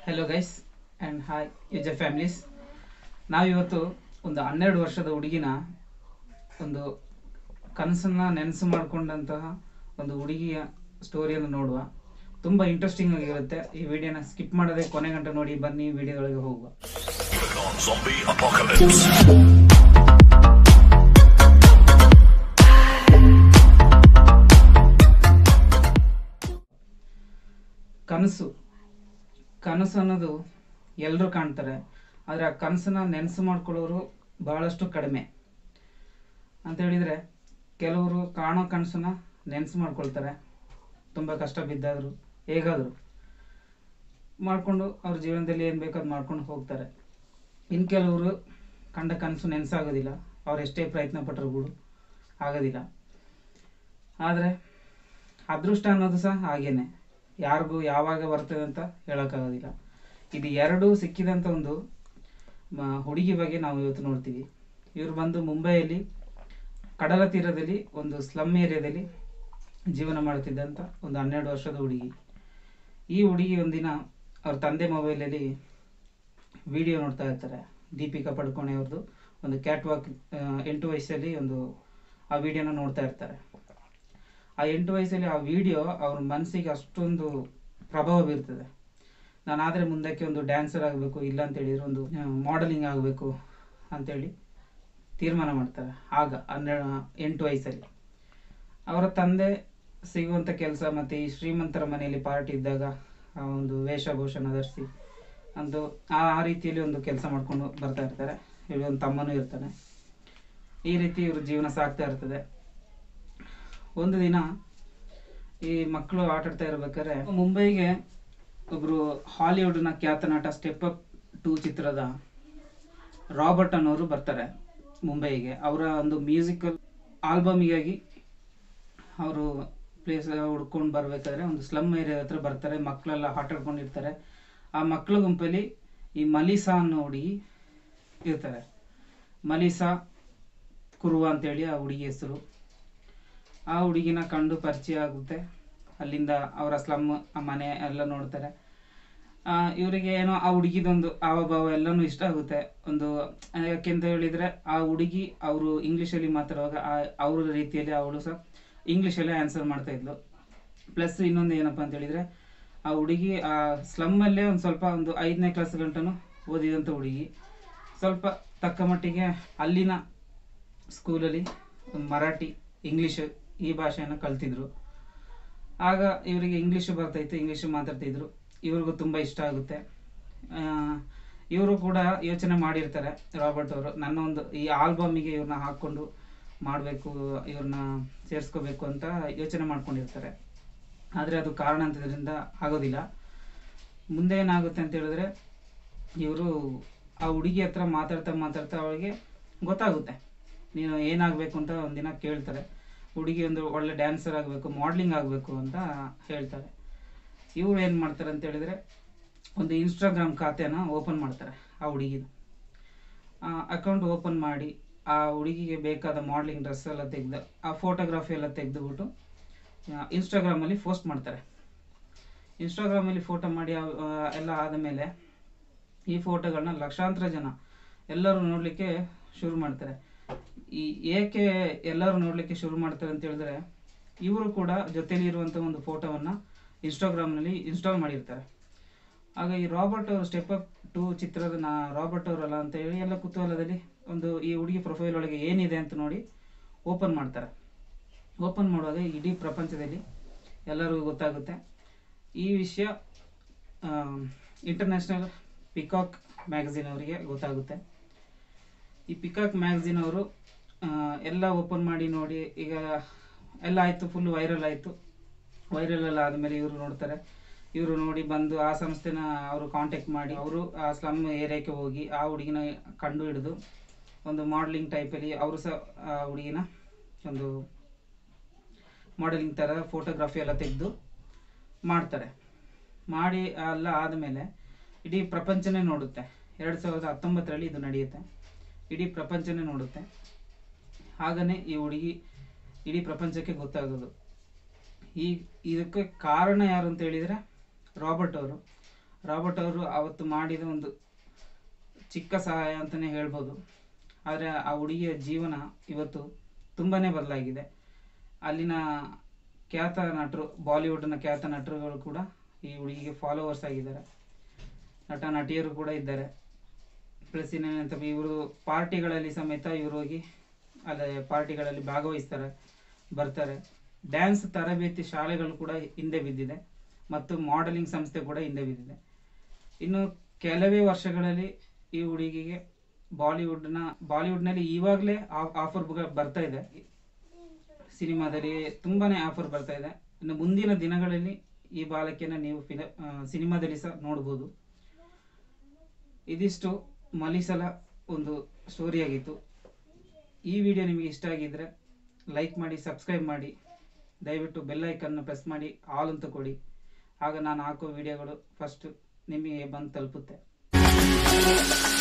Hello guys and hi ಎಜ್ a families ನಾವಿವತ್ತು ಒಂದು ಹನ್ನೆರಡು ವರ್ಷದ ಹುಡುಗಿನ ಒಂದು ಕನಸನ್ನ ನೆನಸು ಮಾಡಿಕೊಂಡಂತಹ ಒಂದು ಹುಡುಗಿಯ ಸ್ಟೋರಿಯನ್ನು ನೋಡುವ ತುಂಬ ಇಂಟ್ರೆಸ್ಟಿಂಗ್ ಆಗಿರುತ್ತೆ ಈ ವಿಡಿಯೋನ ಸ್ಕಿಪ್ ಮಾಡದೆ ಕೊನೆ ಗಂಟೆ ನೋಡಿ ಬನ್ನಿ ವಿಡಿಯೋದೊಳಗೆ ಹೋಗುವ Zombie apocalypse. ಕನಸು ಕನಸು ಅನ್ನೋದು ಎಲ್ಲರೂ ಕಾಣ್ತಾರೆ ಆದರೆ ಆ ಕನಸನ್ನ ನೆನಸು ಮಾಡ್ಕೊಳ್ಳೋರು ಬಹಳಷ್ಟು ಕಡಿಮೆ ಅಂತ ಹೇಳಿದರೆ ಕೆಲವರು ಕಾಣೋ ಕನಸನ್ನ ನೆನಸು ಮಾಡ್ಕೊಳ್ತಾರೆ ತುಂಬ ಕಷ್ಟ ಬಿದ್ದಾದರು ಹೇಗಾದರೂ ಮಾಡಿಕೊಂಡು ಅವ್ರ ಜೀವನದಲ್ಲಿ ಏನು ಬೇಕೋ ಅದು ಮಾಡ್ಕೊಂಡು ಹೋಗ್ತಾರೆ ಇನ್ನು ಕೆಲವರು ಕಂಡ ಕನಸು ನೆನೆಸಾಗೋದಿಲ್ಲ ಅವ್ರು ಎಷ್ಟೇ ಪ್ರಯತ್ನ ಪಟ್ಟರು ಕೂಡ ಆಗೋದಿಲ್ಲ ಆದರೆ ಅದೃಷ್ಟ ಅನ್ನೋದು ಸಹ ಹಾಗೇನೆ ಯಾರಿಗೂ ಯಾವಾಗ ಬರ್ತದೆ ಅಂತ ಹೇಳೋಕ್ಕಾಗೋದಿಲ್ಲ ಇದು ಎರಡೂ ಸಿಕ್ಕಿದಂಥ ಒಂದು ಮ- ಹುಡುಗಿ ಬಗ್ಗೆ ನಾವು ಇವತ್ತು ನೋಡ್ತೀವಿ ಇವರು ಬಂದು ಮುಂಬೈಯಲ್ಲಿ ಕಡಲ ತೀರದಲ್ಲಿ ಒಂದು ಸ್ಲಮ್ ಏರಿಯಾದಲ್ಲಿ ಜೀವನ ಮಾಡ್ತಿದ್ದಂಥ ಒಂದು ಹನ್ನೆರಡು ವರ್ಷದ ಹುಡುಗಿ ಈ ಹುಡುಗಿ ಒಂದಿನ ಅವ್ರ ತಂದೆ ಮೊಬೈಲಲ್ಲಿ ವಿಡಿಯೋ ನೋಡ್ತಾ ಇರ್ತಾರೆ ದೀಪಿಕಾ ಪಡುಕೋಣೆ ಅವ್ರದ್ದು ಒಂದು ಕ್ಯಾಟ್ ವಾಕ್ ಎಂಟು ವಯಸ್ಸಲ್ಲಿ ಒಂದು ಆ ವಿಡಿಯೋನ ನೋಡ್ತಾ ಇರ್ತಾರೆ ಆ ಎಂಟು ವಯಸ್ಸಲ್ಲಿ ಆ ವಿಡಿಯೋ ಅವ್ರ ಮನಸ್ಸಿಗೆ ಅಷ್ಟೊಂದು ಪ್ರಭಾವ ಬೀರ್ತದೆ ನಾನು ಆದರೆ ಮುಂದಕ್ಕೆ ಒಂದು ಡ್ಯಾನ್ಸರ್ ಆಗಬೇಕು ಇಲ್ಲ ಅಂತ ಹೇಳಿದ್ರೆ ಒಂದು ಮಾಡೆಲಿಂಗ್ ಆಗಬೇಕು ಅಂತೇಳಿ ತೀರ್ಮಾನ ಮಾಡ್ತಾರೆ ಆಗ ಹನ್ನೆರಡು ಎಂಟು ವಯಸ್ಸಲ್ಲಿ ಅವರ ತಂದೆ ಸಿಗುವಂಥ ಕೆಲಸ ಮತ್ತು ಈ ಶ್ರೀಮಂತರ ಮನೆಯಲ್ಲಿ ಪಾರ್ಟಿ ಇದ್ದಾಗ ಆ ಒಂದು ವೇಷಭೂಷಣ ಧರಿಸಿ ಒಂದು ಆ ಆ ರೀತಿಯಲ್ಲಿ ಒಂದು ಕೆಲಸ ಮಾಡ್ಕೊಂಡು ಬರ್ತಾ ಇರ್ತಾರೆ ಇಲ್ಲಿ ಒಂದು ತಮ್ಮನೂ ಇರ್ತಾನೆ ಈ ರೀತಿ ಇವ್ರ ಜೀವನ ಸಾಗ್ತಾ ಇರ್ತದೆ ಒಂದು ದಿನ ಈ ಮಕ್ಕಳು ಆಟಾಡ್ತಾ ಇರ್ಬೇಕಾದ್ರೆ ಮುಂಬೈಗೆ ಒಬ್ರು ಹಾಲಿವುಡ್ನ ಖ್ಯಾತ ನಟ ಸ್ಟೆಪ್ ಅಪ್ ಟೂ ಚಿತ್ರದ ರಾಬರ್ಟ್ ಅನ್ನೋರು ಬರ್ತಾರೆ ಮುಂಬೈಗೆ ಅವರ ಒಂದು ಮ್ಯೂಸಿಕಲ್ ಆಲ್ಬಮಿಗಾಗಿ ಅವರು ಪ್ಲೇಸ್ ಹುಡ್ಕೊಂಡು ಬರ್ಬೇಕಾದ್ರೆ ಒಂದು ಸ್ಲಮ್ ಏರಿಯಾ ಹತ್ರ ಬರ್ತಾರೆ ಮಕ್ಕಳೆಲ್ಲ ಆಟ ಆಡ್ಕೊಂಡಿರ್ತಾರೆ ಆ ಮಕ್ಕಳ ಗುಂಪಲ್ಲಿ ಈ ಮಲೀಸಾ ಅನ್ನೋ ಹುಡುಗಿ ಇರ್ತಾರೆ ಮಲೀಸಾ ಕುರುವ ಅಂತೇಳಿ ಆ ಹುಡುಗಿ ಹೆಸರು ಆ ಹುಡುಗಿನ ಕಂಡು ಪರಿಚಯ ಆಗುತ್ತೆ ಅಲ್ಲಿಂದ ಅವರ ಸ್ಲಮ್ ಆ ಮನೆ ಎಲ್ಲ ನೋಡ್ತಾರೆ ಆ, ಇವರಿಗೆ ಏನೋ ಆ ಹುಡುಗಿದೊಂದು ಹಾವಭಾವ ಎಲ್ಲನೂ ಇಷ್ಟ ಆಗುತ್ತೆ ಒಂದು ಆ, ಯಾಕೆಂತ ಹೇಳಿದ್ರೆ ಆ ಹುಡುಗಿ ಅವರು ಇಂಗ್ಲೀಷಲ್ಲಿ ಮಾತಾಡುವಾಗ ಆ- ಅವ್ರ ರೀತಿಯಲ್ಲಿ ಅವಳು ಸಹ ಇಂಗ್ಲೀಷಲ್ಲೇ ಆನ್ಸರ್ ಮಾಡ್ತಾ ಇದ್ಲು ಪ್ಲಸ್ ಇನ್ನೊಂದು ಏನಪ್ಪ ಅಂತ ಹೇಳಿದ್ರೆ ಆ ಹುಡುಗಿ ಆ ಸ್ಲಮ್ಮಲ್ಲೇ ಒಂದು ಸ್ವಲ್ಪ ಒಂದು ಐದನೇ ಕ್ಲಾಸ್ ಗಂಟನು ಓದಿದಂಥ ಹುಡುಗಿ ಸ್ವಲ್ಪ ತಕ್ಕ ಮಟ್ಟಿಗೆ ಅಲ್ಲಿನ ಸ್ಕೂಲಲ್ಲಿ ಒಂದು ಮರಾಠಿ ಇಂಗ್ಲೀಷ್ ಈ ಭಾಷೆಯನ್ನು ಕಲ್ತಿದ್ರು ಆಗ ಇವರಿಗೆ ಇಂಗ್ಲೀಷು ಬರ್ತೈತೆ ಇಂಗ್ಲೀಷು ಮಾತಾಡ್ತಿದ್ರು ಇವ್ರಿಗೂ ತುಂಬ ಇಷ್ಟ ಆಗುತ್ತೆ ಇವರು ಕೂಡ ಯೋಚನೆ ಮಾಡಿರ್ತಾರೆ ರಾಬರ್ಟ್ ಅವರು ನನ್ನ ಒಂದು ಈ ಆಲ್ಬಮಿಗೆ ಇವ್ರನ್ನ ಹಾಕ್ಕೊಂಡು ಮಾಡಬೇಕು ಇವ್ರನ್ನ ಸೇರಿಸ್ಕೋಬೇಕು ಅಂತ ಯೋಚನೆ ಮಾಡ್ಕೊಂಡಿರ್ತಾರೆ ಆದರೆ ಅದು ಕಾರಣಾಂತರದಿಂದ ಆಗೋದಿಲ್ಲ ಮುಂದೆ ಏನಾಗುತ್ತೆ ಅಂತ ಹೇಳಿದ್ರೆ ಇವರು ಆ ಹುಡುಗಿ ಹತ್ರ ಮಾತಾಡ್ತಾ ಮಾತಾಡ್ತಾ ಅವಳಿಗೆ ಗೊತ್ತಾಗುತ್ತೆ ನೀನು ಏನಾಗಬೇಕು ಅಂತ ಒಂದಿನ ಕೇಳ್ತಾರೆ ಹುಡುಗಿ ಒಂದು ಒಳ್ಳೆ ಡ್ಯಾನ್ಸರ್ ಆಗಬೇಕು ಮಾಡ್ಲಿಂಗ್ ಆಗಬೇಕು ಅಂತ ಹೇಳ್ತಾರೆ ಇವ್ರು ಏನು ಮಾಡ್ತಾರೆ ಅಂತ ಹೇಳಿದ್ರೆ ಒಂದು ಇನ್ಸ್ಟಾಗ್ರಾಮ್ ಖಾತೆನ ಓಪನ್ ಮಾಡ್ತಾರೆ ಆ ಹುಡುಗಿದು ಅಕೌಂಟ್ ಓಪನ್ ಮಾಡಿ ಆ ಹುಡುಗಿಗೆ ಬೇಕಾದ ಮಾಡ್ಲಿಂಗ್ ಡ್ರೆಸ್ ಎಲ್ಲ ತೆಗೆದು ಆ ಫೋಟೋಗ್ರಫಿ ಎಲ್ಲ ತೆಗೆದುಬಿಟ್ಟು ಇನ್ಸ್ಟಾಗ್ರಾಮಲ್ಲಿ ಪೋಸ್ಟ್ ಮಾಡ್ತಾರೆ ಇನ್ಸ್ಟಾಗ್ರಾಮಲ್ಲಿ ಫೋಟೋ ಮಾಡಿ ಆ- ಆ, ಎಲ್ಲ ಆದಮೇಲೆ ಈ ಫೋಟೋಗಳನ್ನ ಲಕ್ಷಾಂತರ ಜನ ಎಲ್ಲರೂ ನೋಡಲಿಕ್ಕೆ ಶುರು ಮಾಡ್ತಾರೆ ಈ ಏಕೆ ಎಲ್ಲರೂ ನೋಡಲಿಕ್ಕೆ ಶುರು ಮಾಡ್ತಾರೆ ಅಂತ ಹೇಳಿದ್ರೆ ಇವರು ಕೂಡ ಜೊತೆಲಿ ಇರುವಂಥ ಒಂದು ಫೋಟೋವನ್ನು ಇನ್ಸ್ಟಾಗ್ರಾಮ್ನಲ್ಲಿ ಇನ್ಸ್ಟಾಲ್ ಮಾಡಿರ್ತಾರೆ ಆಗ ಈ ರಾಬರ್ಟ್ ಅವರು ಸ್ಟೆಪ್ ಅಪ್ ಟು ಚಿತ್ರದ ನಾ ರಾಬರ್ಟ್ ಅವರಲ್ಲ ಅಂತ ಹೇಳಿ ಎಲ್ಲ ಕುತೂಹಲದಲ್ಲಿ ಒಂದು ಈ ಹುಡುಗಿ ಪ್ರೊಫೈಲ್ ಒಳಗೆ ಏನಿದೆ ಅಂತ ನೋಡಿ ಓಪನ್ ಮಾಡ್ತಾರೆ ಓಪನ್ ಮಾಡುವಾಗ ಇಡೀ ಪ್ರಪಂಚದಲ್ಲಿ ಎಲ್ಲರಿಗೂ ಗೊತ್ತಾಗುತ್ತೆ ಈ ವಿಷಯ ಇಂಟರ್ನ್ಯಾಷನಲ್ ಪಿಕಾಕ್ ಮ್ಯಾಗಝಿನ್ ಅವರಿಗೆ ಗೊತ್ತಾಗುತ್ತೆ ಈ ಪಿಕಾಕ್ ಮ್ಯಾಗಝಿನ್ ಅವರು ಆ, ಎಲ್ಲ ಓಪನ್ ಮಾಡಿ ನೋಡಿ ಈಗ ಎಲ್ಲ ಆಯಿತು ಫುಲ್ ವೈರಲ್ ಆಯಿತು ವೈರಲ್ ಎಲ್ಲ ಆದಮೇಲೆ ಇವರು ನೋಡ್ತಾರೆ ಇವರು ನೋಡಿ ಬಂದು ಆ ಸಂಸ್ಥೆನ ಅವರು ಕಾಂಟ್ಯಾಕ್ಟ್ ಮಾಡಿ ಅವರು ಆ ಸ್ಲಮ್ ಏರಿಯಾಕ್ಕೆ ಹೋಗಿ ಆ ಹುಡುಗಿನ ಕಂಡು ಹಿಡಿದು ಒಂದು ಮಾಡಲಿಂಗ್ ಟೈಪಲ್ಲಿ ಅವರು ಸಹ ಆ ಹುಡುಗಿನ ಒಂದು ಮಾಡೆಲಿಂಗ್ ಥರ ಫೋಟೋಗ್ರಫಿ ಎಲ್ಲ ತೆಗೆದು ಮಾಡ್ತಾರೆ ಮಾಡಿ ಎಲ್ಲ ಆದಮೇಲೆ ಇಡೀ ಪ್ರಪಂಚನೇ ನೋಡುತ್ತೆ ಎರಡು ಸಾವಿರದ ಹತ್ತೊಂಬತ್ತರಲ್ಲಿ ಇದು ನಡೆಯುತ್ತೆ ಇಡೀ ಪ್ರಪಂಚನೇ ನೋಡುತ್ತೆ ಹಾಗನೇ ಈ ಹುಡುಗಿ ಇಡೀ ಪ್ರಪಂಚಕ್ಕೆ ಗೊತ್ತಾಗೋದು ಈ ಇದಕ್ಕೆ ಕಾರಣ ಯಾರು ಅಂತ ಹೇಳಿದರೆ ರಾಬರ್ಟ್ ಅವರು ರಾಬರ್ಟ್ ಅವರು ಅವತ್ತು ಮಾಡಿದ ಒಂದು ಚಿಕ್ಕ ಸಹಾಯ ಅಂತಲೇ ಹೇಳ್ಬೋದು ಆದರೆ ಆ ಹುಡುಗಿಯ ಜೀವನ ಇವತ್ತು ತುಂಬಾ ಬದಲಾಗಿದೆ ಅಲ್ಲಿನ ಖ್ಯಾತ ನಟರು ಬಾಲಿವುಡ್ನ ಖ್ಯಾತ ನಟರುಗಳು ಕೂಡ ಈ ಹುಡುಗಿಗೆ ಫಾಲೋವರ್ಸ್ ಆಗಿದ್ದಾರೆ ನಟ ನಟಿಯರು ಕೂಡ ಇದ್ದಾರೆ ಪ್ಲಸ್ ಇನ್ನೇನಂತ ಇವರು ಪಾರ್ಟಿಗಳಲ್ಲಿ ಸಮೇತ ಇವರು ಹೋಗಿ ಅಲ್ಲೇ ಪಾರ್ಟಿಗಳಲ್ಲಿ ಭಾಗವಹಿಸ್ತಾರೆ ಬರ್ತಾರೆ ಡ್ಯಾನ್ಸ್ ತರಬೇತಿ ಶಾಲೆಗಳು ಕೂಡ ಹಿಂದೆ ಬಿದ್ದಿದೆ ಮತ್ತು ಮಾಡೆಲಿಂಗ್ ಸಂಸ್ಥೆ ಕೂಡ ಹಿಂದೆ ಬಿದ್ದಿದೆ ಇನ್ನು ಕೆಲವೇ ವರ್ಷಗಳಲ್ಲಿ ಈ ಹುಡುಗಿಗೆ ಬಾಲಿವುಡ್ನ ಬಾಲಿವುಡ್ನಲ್ಲಿ ಇವಾಗಲೇ ಆಫರ್ ಬರ್ತಾ ಇದೆ ಸಿನಿಮಾದಲ್ಲಿ ತುಂಬಾನೇ ಆಫರ್ ಬರ್ತಾ ಇದೆ ಇನ್ನು ಮುಂದಿನ ದಿನಗಳಲ್ಲಿ ಈ ಬಾಲಕಿಯನ್ನ ನೀವು ಫಿಲ ಆ, ಸಿನಿಮಾದಲ್ಲಿ ಸಹ ನೋಡ್ಬೋದು ಇದಿಷ್ಟು ಮಲಿಸಲ ಒಂದು ಸ್ಟೋರಿ ಆಗಿತ್ತು ಈ ವಿಡಿಯೋ ನಿಮಗೆ ಇಷ್ಟ ಆಗಿದ್ರೆ ಲೈಕ್ ಮಾಡಿ ಸಬ್ಸ್ಕ್ರೈಬ್ ಮಾಡಿ ದಯವಿಟ್ಟು ಬೆಲ್ ಐಕನ್ನು ಪ್ರೆಸ್ ಮಾಡಿ ಆಲ್ ಅಂತ ಕೊಡಿ ಆಗ ನಾನು ಹಾಕೋ ವಿಡಿಯೋಗಳು ಫಸ್ಟ್ ನಿಮಗೆ ಬಂದು ತಲುಪುತ್ತೆ